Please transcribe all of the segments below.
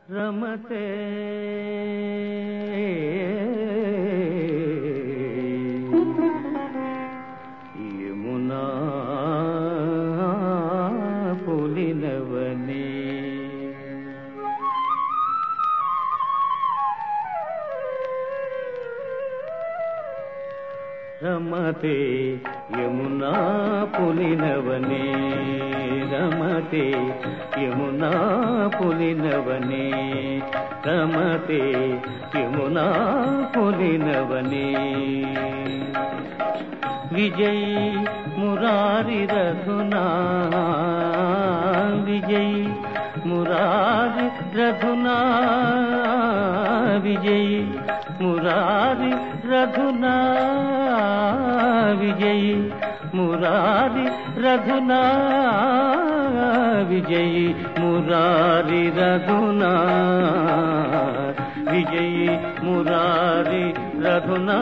రమతే యమునా పులినవనే రమతే యమునా పులినవనే రమతే యమునా పులినవనే రమతే యమునా పులినవనే విజయ్ మురారి రఘునా విజయ్ మురారి రఘునా విజయ్ మురారి రఘునా విజయ్ మురారి రఘునా విజయ్ మురారి రఘునా విజయ్ మురారి రఘునా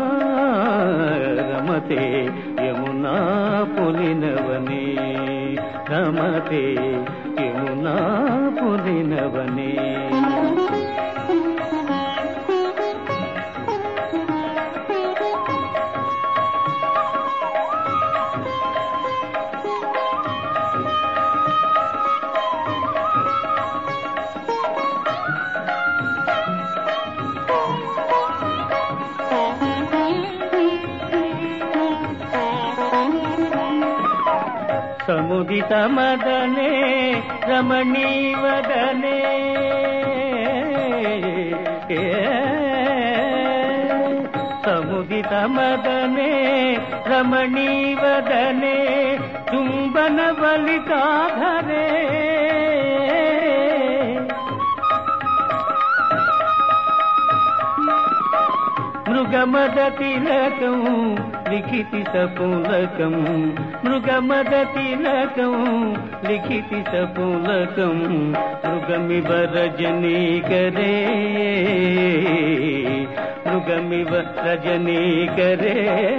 రమతే యమునా పులినవనే రమతే యమునా పులినవనే సముదిత మదనే రమణీవదనే సముదిత మదనే రమణీవదనే చుంబన బలికాధరే మృగమద తిలకం లిఖితి సపులకం మృగమద తిలకం లిఖితి సపులకం మృగమివ రజనీకరే మృగమివ రజనీకరే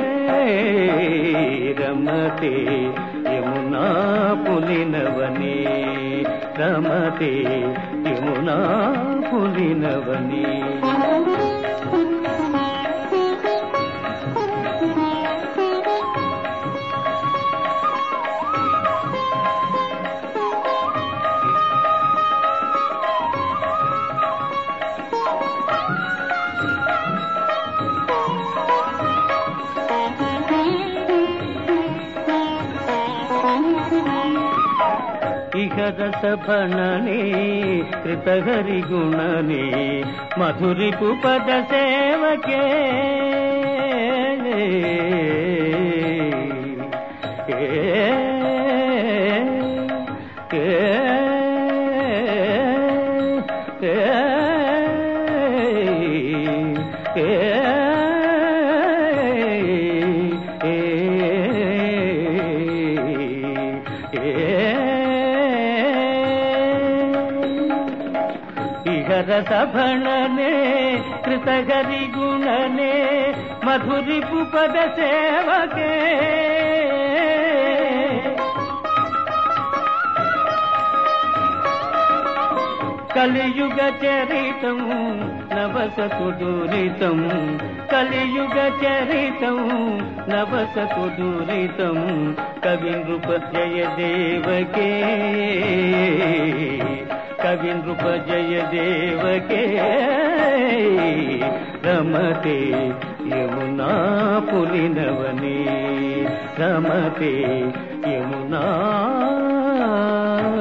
రమతే యమునా పులినవనే రమతే యమునా పులినవనే ఇహ రసభణనే కృతహరి గుణనే మధురిపు పద సేవకే రసభణనే కృతగరి గుణనే మధురిపు పద సేవకే కలియుగ చరితం నవసతుదూరితం కలియుగ చరితం నవసతుదూరితం కవి నృప జయ దేవకే కవి నృప జయ దేవకే రమతే యమునా పులినవనే రమతే యమునా